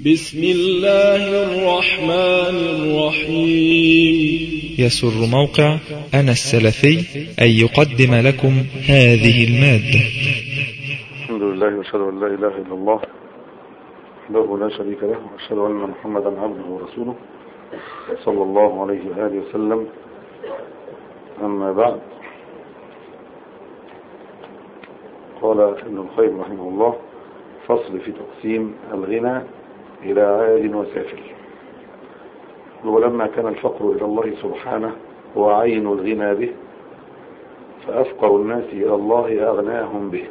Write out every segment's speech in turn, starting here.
بسم الله الرحمن الرحيم يسر موقع أنا السلفي أن يقدم لكم هذه المادة الحمد لله واشهد ان لا اله الا الله وحده لا شريك له واشهد ان محمدا عبده ورسوله صلى الله عليه واله وسلم اما بعد قال ابن القيم رحمه الله فصل في تقسيم الغنى الى عال وسافل ولما كان الفقر الى الله سبحانه هو عين الغنى به فافقر الناس الى الله اغناهم به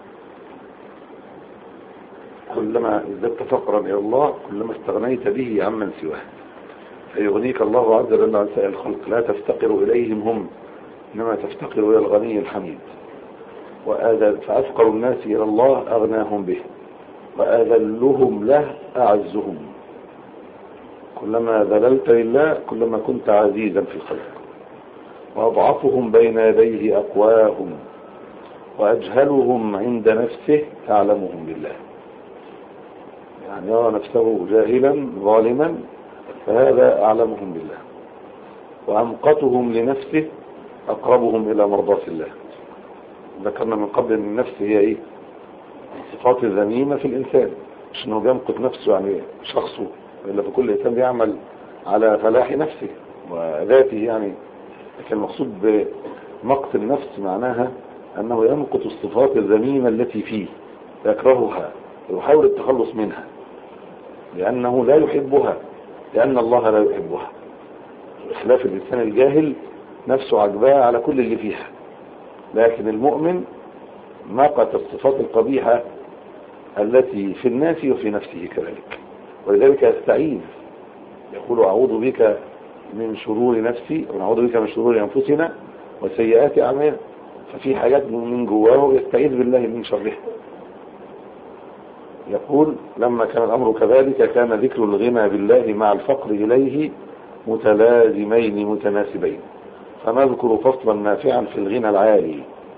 كلما ازددت فقرا الى الله كلما استغنيت به عمن سواه فيغنيك الله عز وجل عن سائر الخلق لا تفتقر اليهم هم انما تفتقر الى الغني الحميد فافقر الناس الى الله اغناهم به واذلهم له اعزهم كلما ذللت لله كلما كنت عزيزا في الخلق واضعفهم بين يديه اقواهم واجهلهم عند نفسه اعلمهم بالله يعني يرى نفسه جاهلا ظالما فهذا أعلمهم بالله وأمقتهم لنفسه أقربهم إلى مرضاة الله ذكرنا من قبل أن النفس هي إيه الصفات الذميمة في الإنسان مش أنه بيمقت نفسه يعني شخصه إلا في كل إنسان بيعمل على فلاح نفسه وذاته يعني لكن المقصود بمقت النفس معناها أنه يمقت الصفات الذميمة التي فيه يكرهها ويحاول التخلص منها لأنه لا يحبها لأن الله لا يحبها بخلاف الإنسان الجاهل نفسه عجباه على كل اللي فيها لكن المؤمن مقت الصفات القبيحة التي في الناس وفي نفسه كذلك ولذلك يستعيذ يقول أعوذ بك من شرور نفسي ونعوذ بك من شرور أنفسنا وسيئات أعمال ففي حاجات من جواه يستعيذ بالله من شرها يقول لما كان الأمر كذلك كان ذكر الغنى بالله مع الفقر إليه متلازمين متناسبين فنذكر فصلا نافعا في الغنى العالي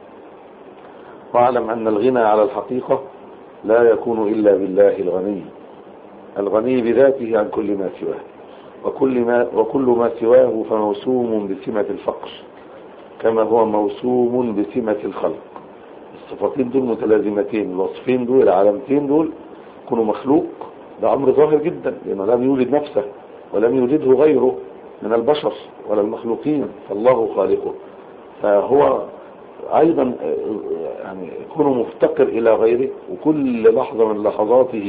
واعلم أن الغنى على الحقيقة لا يكون إلا بالله الغني الغني بذاته عن كل ما سواه وكل ما, وكل ما سواه فموسوم بسمة الفقر كما هو موسوم بسمة الخلق الصفتين دول متلازمتين الوصفين دول العلامتين دول يكونوا مخلوق ده امر ظاهر جدا لانه لم يولد نفسه ولم يوجده غيره من البشر ولا المخلوقين فالله خالقه فهو ايضا يعني يكون مفتقر الى غيره وكل لحظة من لحظاته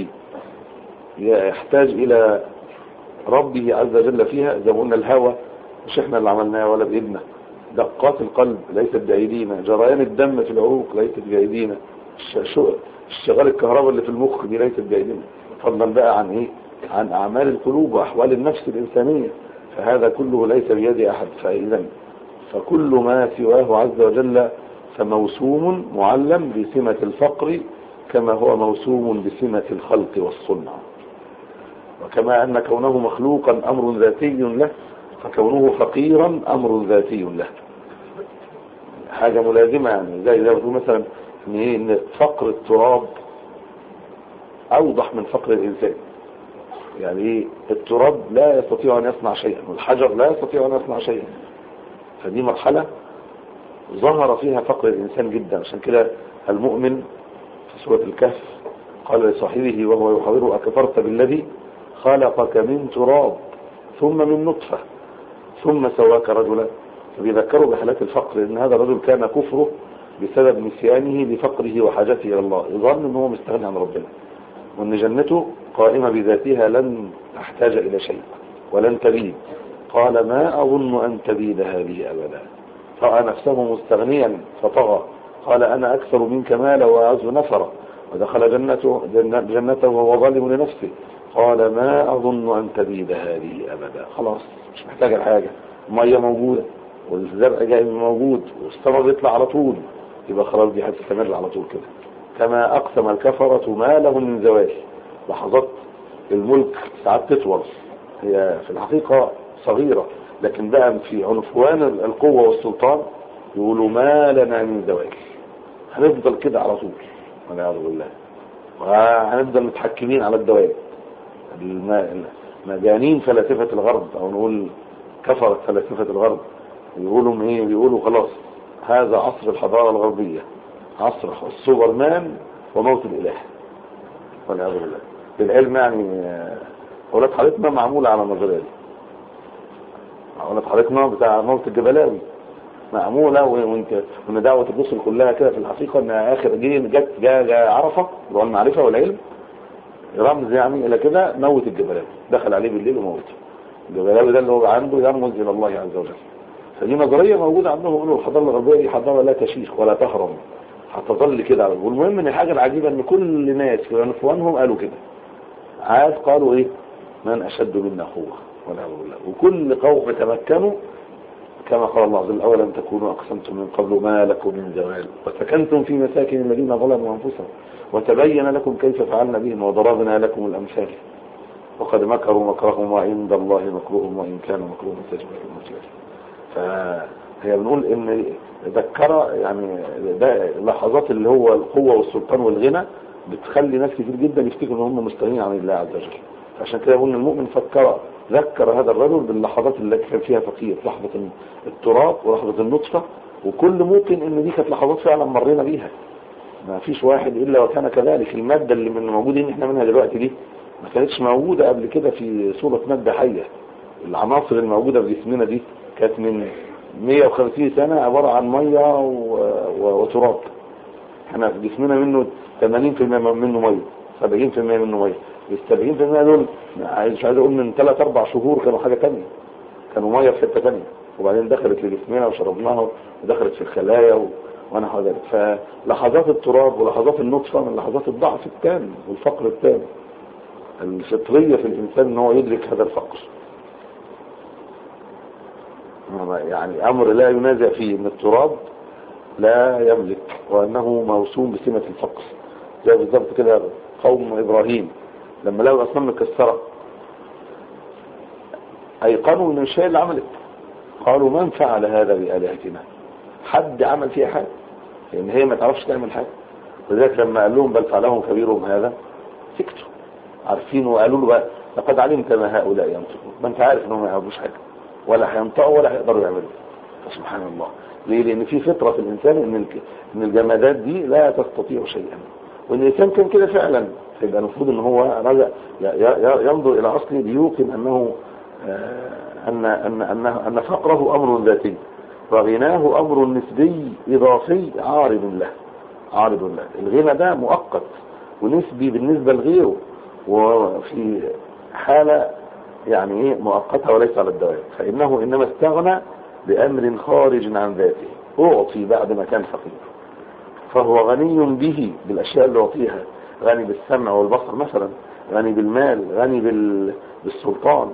يحتاج الى ربه عز وجل فيها زي ما قلنا الهوى مش احنا اللي عملناه ولا بايدنا دقات القلب ليست بأيدينا جريان الدم في العروق ليست بأيدينا اشتغال الكهرباء اللي في المخ دي ليست بأيدينا فضلا بقى عن ايه عن أعمال القلوب وأحوال النفس الإنسانية فهذا كله ليس بيد أحد فإذا فكل ما سواه عز وجل فموسوم معلم بسمة الفقر كما هو موسوم بسمة الخلق والصنع وكما أن كونه مخلوقا أمر ذاتي له فكونه فقيرا امر ذاتي له حاجة ملازمة يعني زي زي ما مثلا ان ايه ان فقر التراب اوضح من فقر الانسان يعني ايه التراب لا يستطيع ان يصنع شيئا والحجر لا يستطيع ان يصنع شيئا فدي مرحلة ظهر فيها فقر الانسان جدا عشان كده المؤمن في سورة الكهف قال لصاحبه وهو يحاوره اكفرت بالذي خلقك من تراب ثم من نطفه ثم سواك رجلا فبيذكروا بحالات الفقر لأن هذا الرجل كان كفره بسبب نسيانه لفقره وحاجته إلى الله يظن أنه مستغني عن ربنا وأن جنته قائمة بذاتها لن تحتاج إلى شيء ولن تبيد قال ما أظن أن تبيد هذه أبدا رأى نفسه مستغنيا فطغى قال أنا أكثر منك مالا وأعز نفرا ودخل جنته, جنته وهو ظالم لنفسه قال ما أظن أن تبيد هذه أبدا خلاص مش محتاج الحاجة المية موجودة والزرع جاي موجود والثمر بيطلع على طول يبقى خلاص دي هتستمر على طول كده كما أقسم الكفرة ما له من زوال لحظات الملك ساعات تطول هي في الحقيقة صغيرة لكن بقى في عنفوان القوة والسلطان يقولوا ما لنا من زوال هنفضل كده على طول والعياذ بالله وهنفضل متحكمين على الدواب الم- مجانين فلاسفة الغرب او نقول كفرت فلاسفة الغرب بيقولوا ايه بيقولوا خلاص هذا عصر الحضارة الغربية عصر السوبرمان وموت الاله والعياذ بالله بالعلم يعني آه، اولاد حضرتنا معمولة على النظرية دي اولاد حضرتنا بتاع موت الجبلاوي معمولة و- وانت وان دعوة الرسل كلها كده في الحقيقة ان اخر جه جت جاء جاء عرفة اللي هو المعرفة والعلم رمز يعني الى كده موت الجبلاوي دخل عليه بالليل وموته الجبلاوي ده اللي هو عنده يرمز الى الله عز وجل فدي نظرية موجودة عندهم يقولوا الحضارة الغربية دي حضارة لا تشيخ ولا تهرم هتظل كده والمهم ان الحاجة العجيبة ان كل ناس في عنفوانهم قالوا كده عاد قالوا ايه من اشد منا قوة والعياذ بالله وكل قوم تمكنوا كما قال الله عز وجل أولا تكونوا أقسمتم من قبل ما لكم من زوال وسكنتم في مساكن الذين ظلموا أنفسهم وتبين لكم كيف فعلنا بهم وضربنا لكم الأمثال وقد مكروا مكرهم وعند الله مكرهم وإن كان مكرهم سجبا المثلث فهي بنقول إن ذكر يعني ده لحظات اللي هو القوة والسلطان والغنى بتخلي ناس كتير جدا يفتكروا ان هم مستغنين عن الله عز وجل عشان كده يقول إن المؤمن فكر ذكر هذا الرجل باللحظات اللي كان فيها فقير لحظة التراب ولحظة النطفة وكل ممكن ان دي كانت لحظات فعلا مرينا بيها ما فيش واحد الا وكان كذلك المادة اللي من موجودين احنا منها دلوقتي دي ما كانتش موجودة قبل كده في صورة مادة حية العناصر الموجودة في جسمنا دي كانت من 150 سنة عبارة عن مية و... و... وتراب احنا في جسمنا منه 80% منه مية 70% منه مية ال 70% دول مش عايز اقول من 3 4 شهور كانوا حاجة تانية كانوا مية في حتة تانية وبعدين دخلت لجسمنا وشربناها ودخلت في الخلايا و... ونحو ذلك فلحظات التراب ولحظات النطفة من لحظات الضعف التام والفقر التام الفطرية في الإنسان ان هو يدرك هذا الفقر يعني أمر لا ينازع فيه ان التراب لا يملك وأنه موسوم بسمة الفقر زي بالضبط كده قوم إبراهيم لما لقوا الأصنام مكسرة أيقنوا ان الشيء اللي عملت قالوا من فعل هذا بآلهتنا حد عمل فيها حاجة لأن هي ما تعرفش تعمل حاجة ولذلك لما قال لهم بل فعلهم كبيرهم هذا سكتوا عارفين وقالوا له بقى لقد علمت ما هؤلاء ينطقون ما انت عارف انهم ما يعرفوش حاجة ولا هينطقوا ولا هيقدروا يعملوا فسبحان الله ليه لان في فطرة في الانسان ان الك- ان الجمادات دي لا تستطيع شيئا وان الانسان كان كده فعلا يبقى المفروض ان هو رجع ي- ي- ينظر الى اصله ليوقن انه آه، ان ان انه ان فقره امر ذاتي وغناه امر نسبي اضافي عارض له عارض له الغنى ده مؤقت ونسبي بالنسبة لغيره وفي حالة يعني ايه مؤقتة وليس على الدوام فإنه إنما استغنى بأمر خارج عن ذاته أعطي بعد ما كان فقير فهو غني به بالأشياء اللي أعطيها غني بالسمع والبصر مثلا غني بالمال غني بال... بالسلطان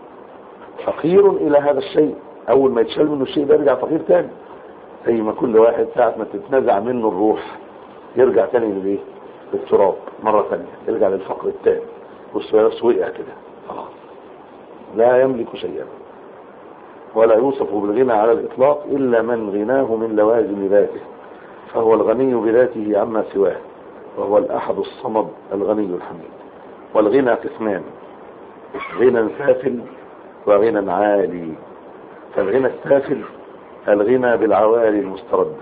فقير إلى هذا الشيء أول ما يتشال منه الشيء ده يرجع فقير تاني زي ما كل واحد ساعة ما تتنزع منه الروح يرجع تاني للإيه؟ للتراب مرة ثانية يرجع للفقر التاني والسويرس وقع كده خلاص لا يملك شيئا ولا يوصف بالغنى على الإطلاق إلا من غناه من لوازم ذاته فهو الغني بذاته عما سواه وهو الأحد الصمد الغني الحميد والغنى قسمان غنى سافل وغنى عالي فالغنى السافل الغنى بالعوالي المستردة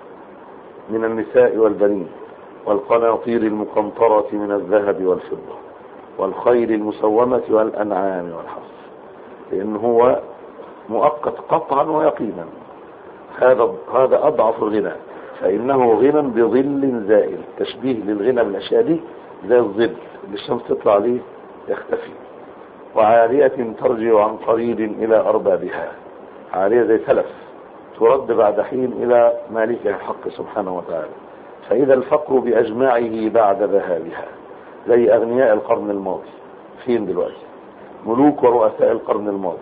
من النساء والبنين والقناطير المقنطرة من الذهب والفضة والخيل المسومة والأنعام والحص لأن هو مؤقت قطعا ويقينا هذا هذا أضعف الغنى فإنه غنى بظل زائل تشبيه للغنى بالأشياء دي زي الظل اللي الشمس تطلع عليه يختفي وعالية ترجع عن قريب إلى أربابها عالية زي سلف ترد بعد حين إلى مالكها الحق سبحانه وتعالى فإذا الفقر بأجمعه بعد ذهابها زي أغنياء القرن الماضي فين دلوقتي ملوك ورؤساء القرن الماضي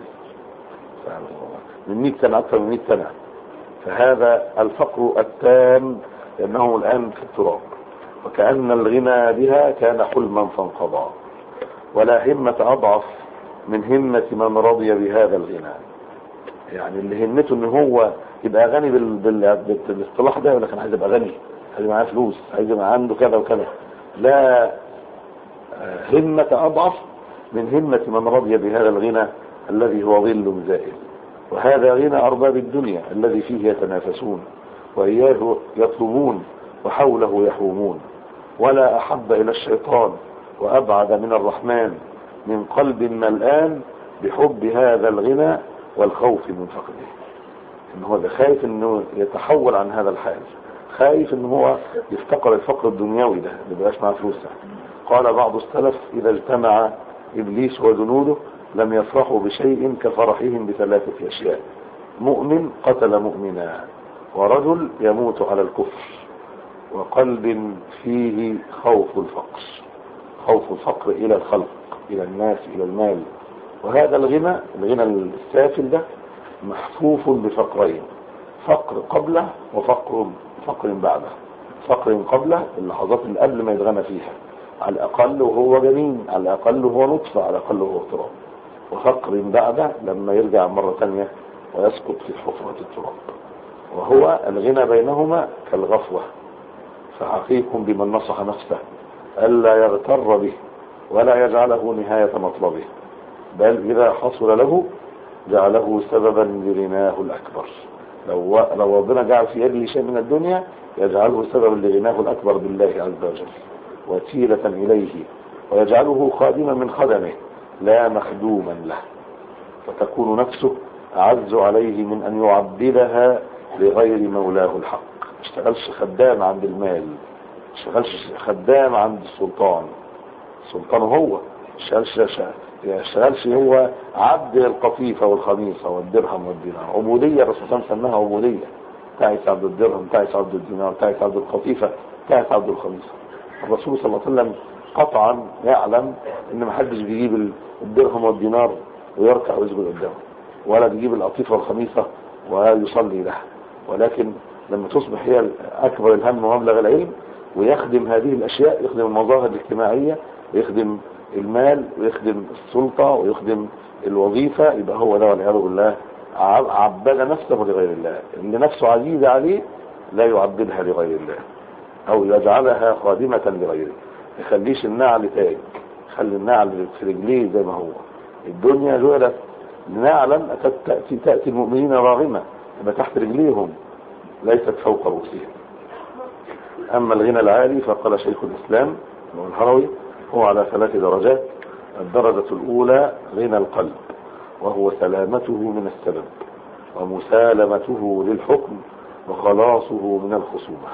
من 100 سنة أكثر من 100 سنة فهذا الفقر التام لأنه الآن في التراب وكأن الغنى بها كان حلما فانقضى ولا همة أضعف من همة من رضي بهذا الغنى يعني اللي همته ان هو يبقى غني بال... بال... بالاصطلاح ده يقول لك انا عايز ابقى غني عايز معاه فلوس عايز يبقى عنده كذا وكذا لا همة اضعف من همة من رضي بهذا الغنى الذي هو ظل زائل وهذا غنى أرباب الدنيا الذي فيه يتنافسون وإياه يطلبون وحوله يحومون ولا أحب إلى الشيطان وأبعد من الرحمن من قلب ملآن بحب هذا الغنى والخوف من فقده إن هو ده خايف إنه يتحول عن هذا الحال خايف إن هو يفتقر الفقر الدنيوي ده اللي بقاش معاه فلوس قال بعض السلف إذا اجتمع إبليس وجنوده لم يفرحوا بشيء كفرحهم بثلاثة أشياء مؤمن قتل مؤمنا ورجل يموت على الكفر وقلب فيه خوف الفقر خوف الفقر إلى الخلق إلى الناس إلى المال وهذا الغنى الغنى السافل ده محفوف بفقرين فقر قبله وفقر فقر بعده فقر قبله اللحظات اللي قبل ما يتغنى فيها على الأقل وهو جنين على الأقل وهو نطفة على الأقل وهو تراب وفقر بعده لما يرجع مرة ثانية ويسقط في حفرة التراب وهو الغنى بينهما كالغفوة فحقيق بمن نصح نفسه ألا يغتر به ولا يجعله نهاية مطلبه بل إذا حصل له جعله سببا لغناه الأكبر لو لو ربنا جعل في يده شيء من الدنيا يجعله سببا لغناه الأكبر بالله عز وجل وسيلة إليه ويجعله خادما من خدمه لا مخدوما له فتكون نفسه أعز عليه من أن يعبدها لغير مولاه الحق اشتغلش خدام عند المال اشتغلش خدام عند السلطان السلطان هو اشتغلش اشتغلش هو عبد القطيفة والخميصة والدرهم والدينار عبودية الرسول صلى الله عليه وسلم سماها عبودية تعس عبد الدرهم تعس عبد الدينار تعس عبد القطيفة تعس عبد الخميصة الرسول صلى الله عليه وسلم قطعا يعلم ان ما حدش بيجيب الدرهم والدينار ويركع ويسجد قدامه ولا بيجيب القطيفة والخميصة ويصلي لها ولكن لما تصبح هي اكبر الهم ومبلغ العلم ويخدم هذه الاشياء يخدم المظاهر الاجتماعية ويخدم المال ويخدم السلطة ويخدم الوظيفة يبقى هو ده والعياذ بالله عبد نفسه لغير الله اللي نفسه عزيزة عليه لا يعبدها لغير الله او يجعلها خادمة لغيره يخليش النعل تاج خلي النعل في رجليه زي ما هو الدنيا جعلت نعلا تأتي, تأتي المؤمنين راغمة يبقى تحت رجليهم ليست فوق رؤوسهم أما الغنى العالي فقال شيخ الإسلام الهروي هو على ثلاث درجات الدرجة الأولى غنى القلب وهو سلامته من السبب ومسالمته للحكم وخلاصه من الخصومة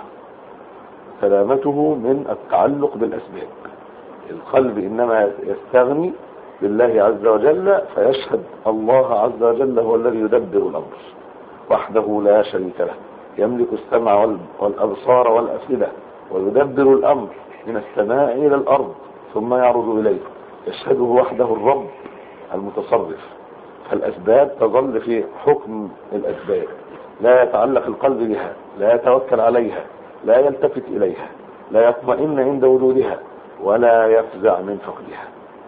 سلامته من التعلق بالأسباب القلب إنما يستغني بالله عز وجل فيشهد الله عز وجل هو الذي يدبر الأمر وحده لا شريك له يملك السمع والأبصار والأفئدة ويدبر الأمر من السماء إلى الأرض ثم يعرض إليه يشهده وحده الرب المتصرف فالأسباب تظل في حكم الأسباب لا يتعلق القلب بها لا يتوكل عليها لا يلتفت إليها لا يطمئن عند وجودها ولا يفزع من فقدها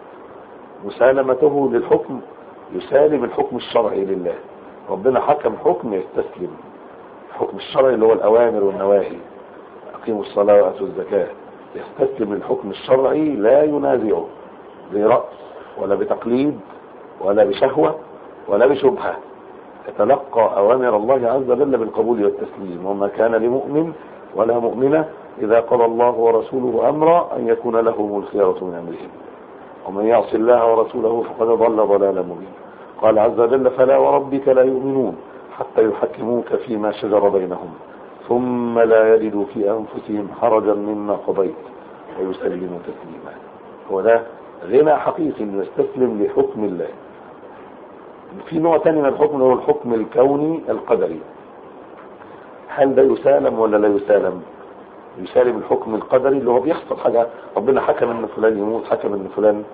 مسالمته للحكم يسالم الحكم الشرعي لله ربنا حكم حكم يستسلم الحكم الشرعي اللي هو الأوامر والنواهي أقيموا الصلاة وأتوا الزكاة يستسلم الحكم الشرعي لا ينازعه برأس ولا بتقليد ولا بشهوة ولا بشبهة يتلقى أوامر الله عز وجل بالقبول والتسليم وما كان لمؤمن ولا مؤمنة إذا قضى الله ورسوله أمرا أن يكون لهم الخيرة من أمرهم ومن يعص الله ورسوله فقد ضل ضلالا مبينا قال عز وجل فلا وربك لا يؤمنون حتى يحكموك فيما شجر بينهم ثم لا يجدوا في أنفسهم حرجا مما قضيت ويسلموا تسليما هو ده غنى حقيقي انه يستسلم لحكم الله في نوع تاني من الحكم هو الحكم الكوني القدري هل ده يسالم ولا لا يسالم يسالم الحكم القدري اللي هو بيحصل حاجة ربنا حكم ان فلان يموت حكم ان فلان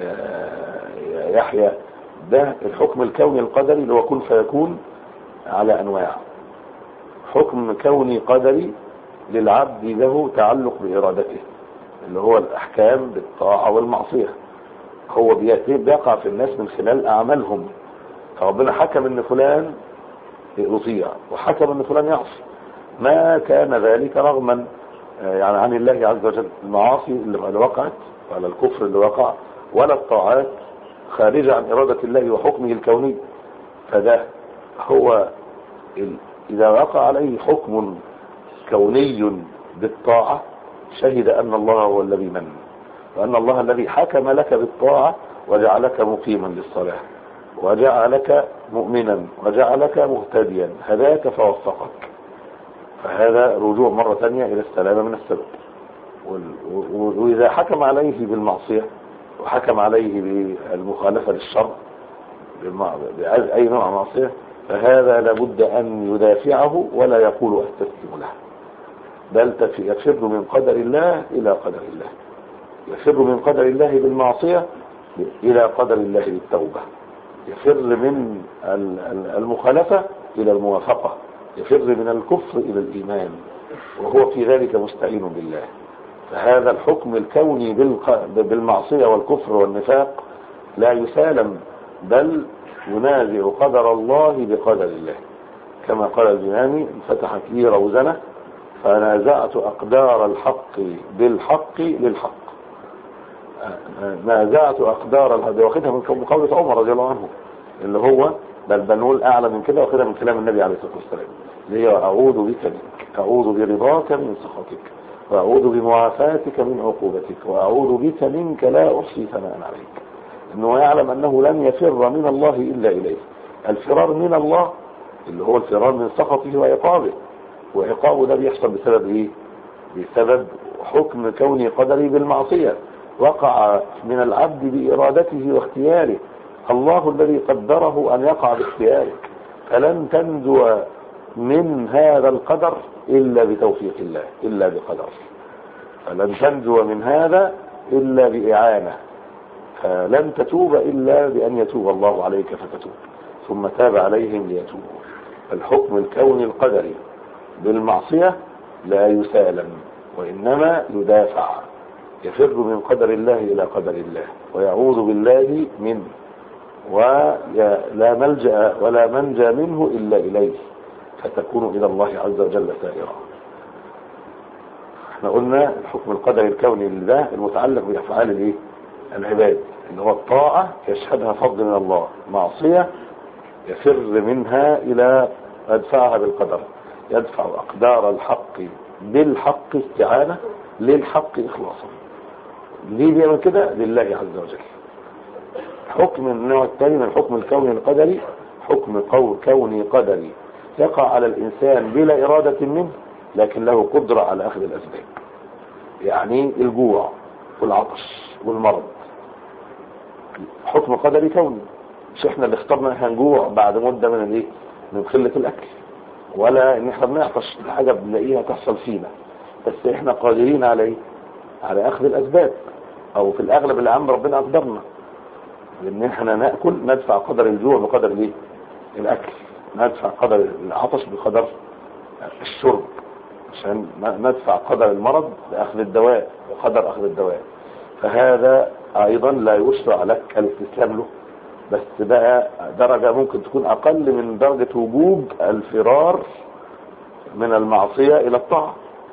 يحيى ده الحكم الكوني القدري اللي هو كن فيكون على انواع حكم كوني قدري للعبد له تعلق بارادته اللي هو الاحكام بالطاعة والمعصية هو بيقع في الناس من خلال اعمالهم فربنا حكم ان فلان يطيع وحكم ان فلان يعصي ما كان ذلك رغما يعني عن الله عز وجل المعاصي اللي وقعت وعلى الكفر اللي وقع ولا الطاعات خارجة عن إرادة الله وحكمه الكوني فده هو ال... إذا وقع عليه حكم كوني بالطاعة شهد أن الله هو الذي من وأن الله الذي حكم لك بالطاعة وجعلك مقيما للصلاة وجعلك مؤمنا وجعلك مهتديا هداك فوفقك فهذا رجوع مرة ثانية إلى السلامة من السبب وإذا حكم عليه بالمعصية وحكم عليه بالمخالفة للشر بأي نوع معصية فهذا لابد أن يدافعه ولا يقول أستسلم له بل يفر من قدر الله إلى قدر الله يفر من قدر الله بالمعصية إلى قدر الله بالتوبة يفر من المخالفة إلى الموافقة يفر من الكفر إلى الإيمان وهو في ذلك مستعين بالله فهذا الحكم الكوني بالمعصية والكفر والنفاق لا يسالم بل ينازع قدر الله بقدر الله كما قال الجناني فتحت لي روزنة فنازعت أقدار الحق بالحق للحق نازعت أقدار هذه واخدها من قولة عمر رضي الله عنه اللي هو بل بنقول أعلى من كده واخدها من كلام النبي عليه الصلاة والسلام اللي هي أعوذ بك منك أعوذ برضاك من سخطك وأعوذ بمعافاتك من عقوبتك وأعوذ بك منك لا أحصي ثناء عليك إنه يعلم أنه لن يفر من الله إلا إليه الفرار من الله اللي هو الفرار من سخطه وعقابه وعقابه ده بيحصل بسبب إيه بسبب حكم كوني قدري بالمعصية وقع من العبد بإرادته واختياره الله الذي قدره أن يقع باختيارك فلن تنجو من هذا القدر إلا بتوفيق الله إلا بقدر فلن تنجو من هذا إلا بإعانة فلن تتوب إلا بأن يتوب الله عليك فتتوب ثم تاب عليهم ليتوبوا الحكم الكوني القدري بالمعصية لا يسالم وإنما يدافع يفر من قدر الله إلى قدر الله ويعوذ بالله منه ولا ملجأ ولا منجى منه إلا إليه فتكون إلى الله عز وجل سائرا احنا قلنا الحكم القدري الكوني لله المتعلق بأفعال الايه العباد اللي هو الطاعة يشهدها فضل من الله معصية يفر منها إلى يدفعها بالقدر يدفع أقدار الحق بالحق استعانة للحق إخلاصا ليه بيعمل كده لله عز وجل حكم النوع الثاني من الحكم الكوني القدري حكم كوني قدري يقع على الإنسان بلا إرادة منه لكن له قدرة على أخذ الأسباب يعني الجوع والعطش والمرض حكم قدري كوني مش احنا اللي اخترنا احنا نجوع بعد مدة من الايه من قلة الاكل ولا ان احنا بنعطش حاجة بنلاقيها تحصل فينا بس احنا قادرين على ايه على اخذ الاسباب او في الاغلب اللي عم ربنا اقدرنا لان احنا ناكل ندفع قدر الجوع بقدر الايه الاكل ندفع قدر العطش بقدر الشرب عشان ندفع قدر المرض بأخذ الدواء بقدر أخذ الدواء فهذا أيضا لا يشرع لك الاستسلام له بس بقى درجة ممكن تكون أقل من درجة وجوب الفرار من المعصية إلى الطاعة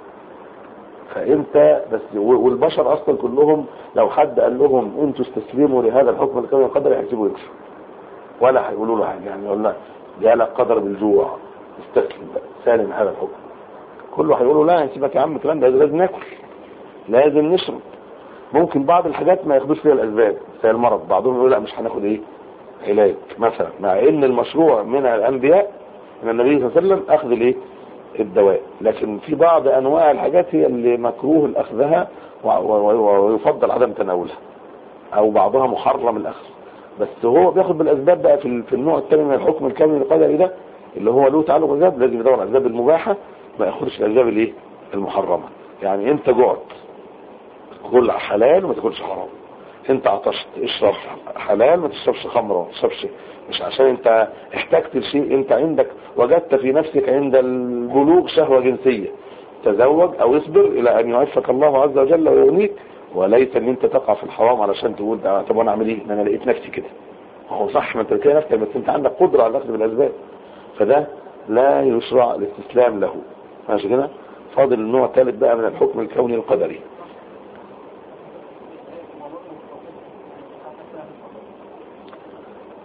فانت بس والبشر اصلا كلهم لو حد قال لهم انتوا استسلموا لهذا الحكم الكوني القدر يحسبوا يمشوا ولا هيقولوا له حاجه يعني يقول لك جالك قدر بالجوع استسلم بقى سالم هذا الحكم كله هيقولوا لا سيبك يا عم الكلام ده لازم ناكل لازم نشرب ممكن بعض الحاجات ما ياخدوش فيها الاسباب زي المرض بعضهم يقول لا مش هناخد ايه علاج مثلا مع ان المشروع من الانبياء من النبي صلى الله عليه وسلم اخذ الايه الدواء لكن في بعض انواع الحاجات هي اللي مكروه اخذها ويفضل عدم تناولها او بعضها محرم الاخذ بس هو بياخد بالاسباب بقى في في النوع الثاني من الحكم الكامل القدري ده اللي هو له تعلق بالاسباب لازم يدور على الاسباب المباحه ما ياخدش الاسباب الايه المحرمه يعني انت جعت كل حلال وما تاكلش حرام انت عطشت اشرب حلال ما تشربش خمره ما تشربش مش عشان انت احتجت لشيء انت عندك وجدت في نفسك عند البلوغ شهوة جنسية تزوج او اصبر الى ان يعفك الله عز وجل ويغنيك وليس ان انت تقع في الحرام علشان تقول اه طب انا اعمل ايه انا لقيت نفسي كده هو صح ما انت لقيت نفسك بس انت عندك قدرة على الاخذ بالاسباب فده لا يشرع الاستسلام له ماشي كده فاضل النوع الثالث بقى من الحكم الكوني القدري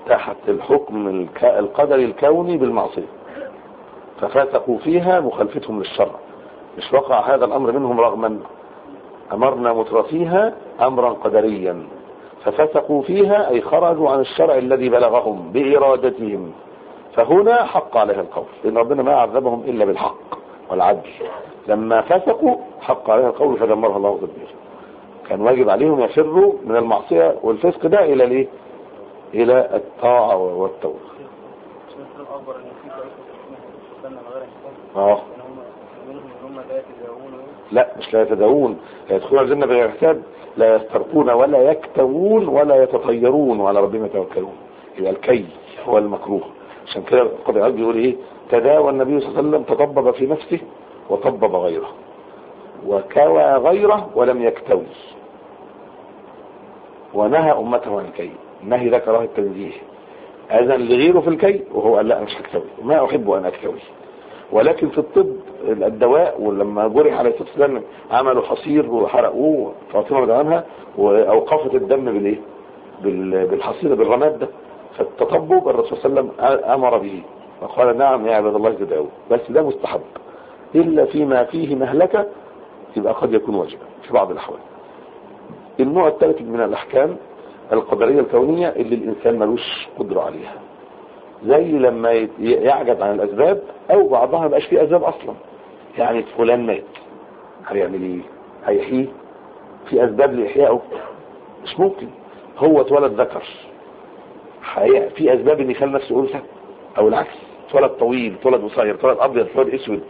تحت الحكم الك- القدري الكوني بالمعصية ففاتقوا فيها مخالفتهم للشرع مش وقع هذا الأمر منهم رغما أمرنا مترفيها أمرا قدريا ففسقوا فيها أي خرجوا عن الشرع الذي بلغهم بإرادتهم فهنا حق عليها القول لأن ربنا ما عذبهم إلا بالحق والعدل لما فسقوا حق عليها القول فدمرها الله تدميرا كان واجب عليهم يفروا من المعصية والفسق ده إلى ليه إلى الطاعة والتوبة مش مثل الأكبر إن في طريقة تستنى من غير حساب اه إن هم منهم إن هم لا يتجاوزون لا مش لا يتداوون يدخلون الجنة بغير حساب لا يسترقون ولا يكتوون ولا يتطيرون وعلى ربهم يتوكلون يبقى الكي هو المكروه عشان كده القاضي عبد بيقول ايه تداوى النبي صلى الله عليه وسلم تطبب في نفسه وطبب غيره وكوى غيره ولم يكتوي ونهى امته عن الكي النهي ده كراهه التنزيه اذن لغيره في الكي وهو قال لا أنا مش هكتوي ما احب ان اكتوي ولكن في الطب الدواء ولما جرح عليه الصلاه والسلام عملوا حصير وحرقوه فاطمه رضي عنها واوقفت الدم بالايه؟ بال- بالحصير بالرماد ده فالتطبب الرسول صلى الله عليه وسلم امر به وقال نعم يا عباد الله تدعوا بس ده مستحب الا فيما فيه مهلكه يبقى قد يكون واجبا في بعض الاحوال النوع الثالث من الاحكام القدريه الكونيه اللي الانسان ملوش قدره عليها زي لما يت- يعجز عن الاسباب او بعضها ما بقاش فيه اسباب اصلا يعني فلان مات هيعمل ايه هيحييه في اسباب لاحيائه مش ممكن هو اتولد ذكر حي... في اسباب ان يخلي نفسه انثى او العكس اتولد طويل اتولد قصير اتولد ابيض اتولد اسود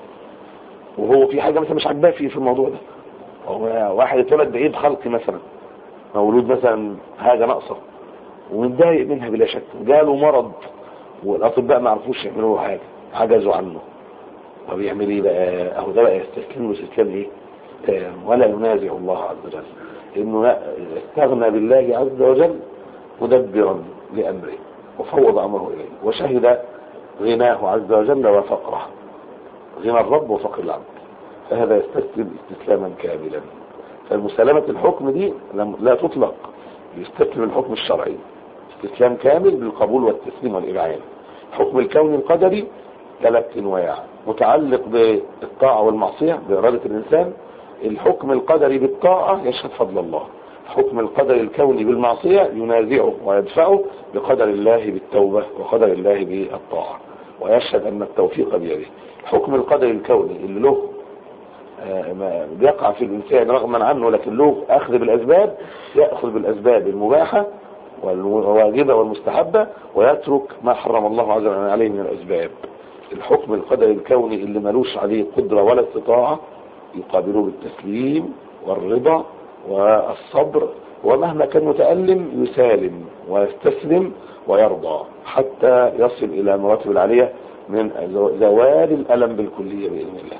وهو في حاجه مثلا مش عاجباه في في الموضوع ده هو واحد اتولد بعيد خلقي مثلا مولود مثلا حاجه ناقصه ومتضايق منها بلا شك جاله مرض والاطباء ما عرفوش يعملوا له حاجه عجزوا عنه طب يعمل ايه بقى اهو ده بقى يستسلم له استسلام ايه تام ولا ينازع الله عز وجل انه لا- استغنى بالله عز وجل مدبرا لامره وفوض امره اليه وشهد غناه عز وجل وفقره غنى الرب وفقر العبد فهذا يستسلم استسلاما كاملا فالمسالمة الحكم دي لم- لا تطلق يستسلم الحكم الشرعي استسلام كامل بالقبول والتسليم والإذعان الحكم الكوني القدري ثلاث انواع متعلق بالطاعة والمعصية بإرادة الإنسان الحكم القدري بالطاعة يشهد فضل الله الحكم القدري الكوني بالمعصية ينازعه ويدفعه بقدر الله بالتوبة وقدر الله بالطاعة ويشهد أن التوفيق بيده الحكم القدري الكوني اللي له آه، ما بيقع في الإنسان رغما عنه لكن له أخذ بالأسباب يأخذ بالأسباب المباحة والواجبة والمستحبة ويترك ما حرم الله عز وجل عليه من الأسباب الحكم القدري الكوني اللي ملوش عليه قدرة ولا استطاعة يقابله بالتسليم والرضا والصبر ومهما كان متألم يسالم ويستسلم ويرضى حتى يصل إلى مراتب العالية من زوال الألم بالكلية بإذن الله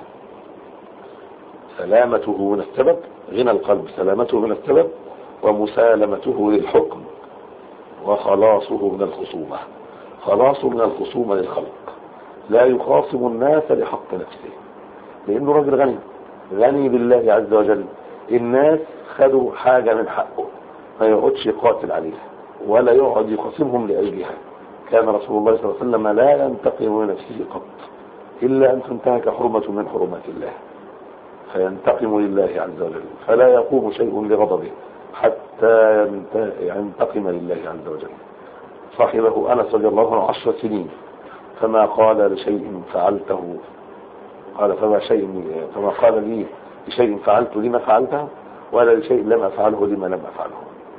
سلامته من السبب غنى القلب سلامته من السبب ومسالمته للحكم وخلاصه من الخصومة خلاصه من الخصومة للخلق لا يخاصم الناس لحق نفسه لأنه راجل غني غني بالله عز وجل الناس خدوا حاجة من حقه ما يقعدش يقاتل عليها ولا يقعد يخاصمهم لأجلها كان رسول الله صلى الله عليه وسلم لا ينتقم من نفسه قط إلا أن تنتهك حرمة من حرمات الله فينتقم لله عز وجل فلا يقوم شيء لغضبه حتى ينت- ينتقم لله عز وجل صاحبه أنس رضي الله عنه عشر سنين فما قال لشيء فعلته قال فما شيء فما قال لي لشيء فعلت لما فعلته ولا لشيء لم أفعله لما لم أفعله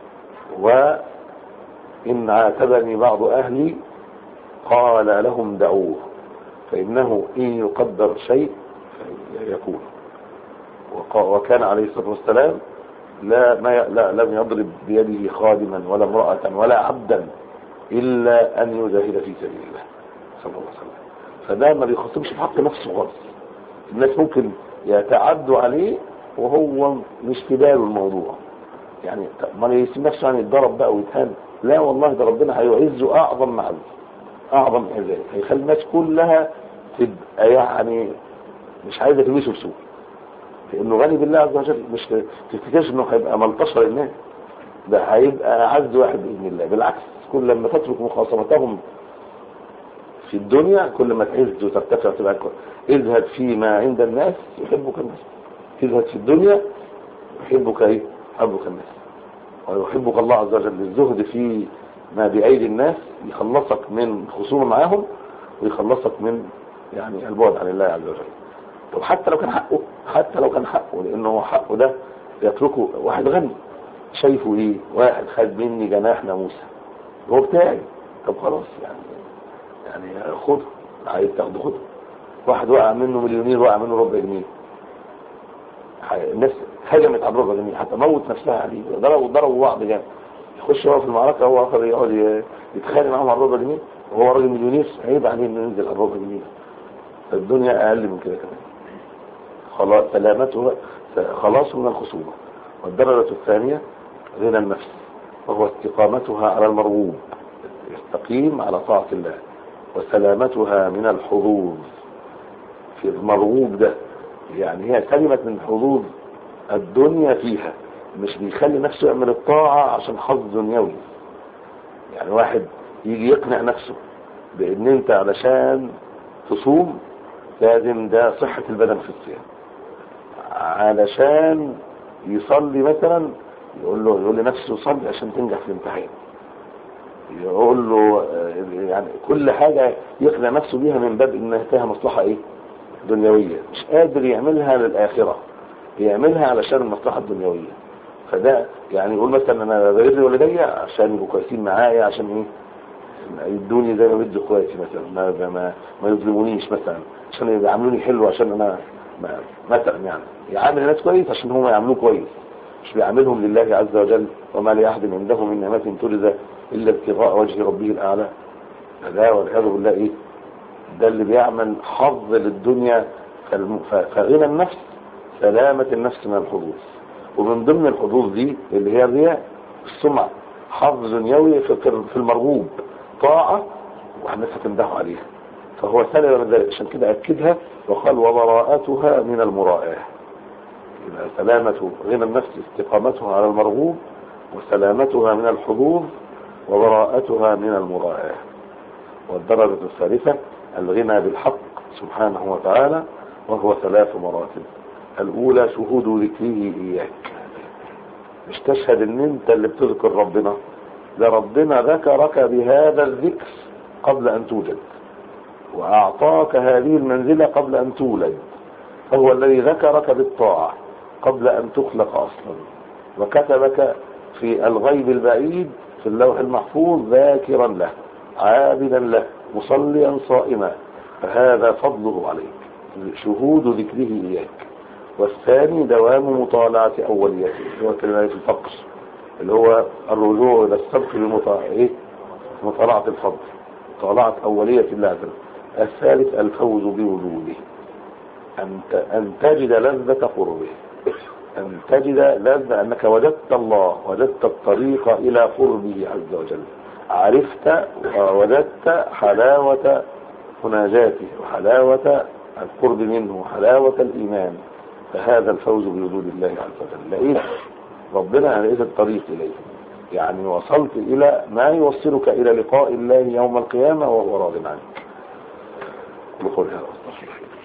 وإن عاتبني بعض أهلي قال لهم دعوه فإنه إن يقدر شيء يكون وقا- وكان عليه الصلاة والسلام لا, ما ي- لا لم يضرب بيده خادما ولا امرأة ولا عبدا إلا أن يجاهد في سبيل الله صلى الله عليه وسلم فده ما بيخاطبش في حق نفسه خالص الناس ممكن يتعدوا عليه وهو مش في باله الموضوع يعني طب ما يسيب نفسه يعني يتضرب بقى ويتهان لا والله ده ربنا هيعزه اعظم معز اعظم عزاز هيخلي الناس كلها تبقى يعني مش عايزه تلبسه بسوء لانه غني بالله عز وجل مش تفتكرش انه هيبقى ملطشه للناس ده هيبقى اعز واحد باذن الله بالعكس كل لما تترك مخاصمتهم في الدنيا كل ما تعز وترتفع وتبقى كويس. اذهب فيما عند الناس يحبك الناس اذهب في الدنيا يحبك ايه يحبك الناس ويحبك الله عز وجل الزهد في ما بأيدي الناس يخلصك من خصومة معاهم ويخلصك من يعني البعد عن الله عز وجل طب حتى لو كان حقه حتى لو كان حقه لانه هو حقه ده يتركه واحد غني شايفه ايه واحد خد مني جناح ناموسه هو بتاعي طب خلاص يعني يعني خده عايز تاخده خده واحد وقع منه مليونير وقع منه ربع جنيه الناس هجمت على الربع جنيه حتى موت نفسها عليه ضربوا ضربوا بعض جامد يخش هو في المعركه هو اخر يقعد يتخانق معاهم على الربع جنيه وهو راجل مليونير عيب عليه انه ينزل على الربع جنيه الدنيا اقل من كده كمان خلاص سلامته خلاص من الخصومه والدرجه الثانيه غنى النفس وهو استقامتها على المرغوب يستقيم على طاعه الله وسلامتها من الحظوظ في المرغوب ده يعني هي سلمت من حظوظ الدنيا فيها مش بيخلي نفسه يعمل الطاعة عشان حظ دنيوي يعني واحد يجي يقنع نفسه بان انت علشان تصوم لازم ده صحة البدن في الصيام علشان يصلي مثلا يقول له يقول لنفسه صلي عشان تنجح في الامتحان يقول له يعني كل حاجة يقنع نفسه بيها من باب انها فيها مصلحة ايه دنيوية مش قادر يعملها للآخرة يعملها علشان المصلحة الدنيوية فده يعني يقول مثلا انا بغير والدي عشان يبقوا كويسين معايا عشان ايه يدوني زي ما بدي اخواتي مثلا ما ما ما يظلمونيش مثلا عشان يعاملوني حلو عشان انا ما مثلا يعني يعامل الناس كويس عشان هم يعاملوه كويس مش بيعاملهم لله عز وجل وما لأحد عنده من نعمة تجزى إلا ابتغاء وجه ربه الأعلى فده والعياذ بالله إيه ده اللي بيعمل حظ للدنيا فغنى النفس سلامة النفس من الحظوظ ومن ضمن الحظوظ دي اللي هي الرياء السمعة حظ دنيوي في المرغوب طاعة والناس هتمدحوا عليها فهو سلم من ذلك عشان كده أكدها وقال وبراءتها من المراءة يبقى سلامة غنى النفس استقامتها على المرغوب وسلامتها من الحظوظ وبراءتها من المراءة والدرجة الثالثة الغنى بالحق سبحانه وتعالى وهو ثلاث مراتب الأولى شهود ذكره إياك مش تشهد ان انت اللي بتذكر ربنا ده ربنا ذكرك بهذا الذكر قبل ان توجد واعطاك هذه المنزلة قبل ان تولد فهو الذي ذكرك بالطاعة قبل ان تخلق اصلا وكتبك في الغيب البعيد في اللوح المحفوظ ذاكرا له عابدا له مصليا صائما فهذا فضله عليك شهود ذكره إياك والثاني دوام مطالعة أولياته اللي هو كلمة الفقر اللي هو الرجوع إلى السبق بمطالعة مطالعة الفضل مطالعة أولية الله عز وجل الثالث الفوز بوجوده أن أن تجد لذة قربه أن تجد لذة أنك وجدت الله وجدت الطريق إلى قربه عز وجل عرفت ووجدت حلاوة مناجاته وحلاوة القرب منه وحلاوة الإيمان فهذا الفوز بوجود الله عز وجل لقيت ربنا لقيت الطريق إليه يعني وصلت إلى ما يوصلك إلى لقاء الله يوم القيامة وهو راض عنك بقول هذا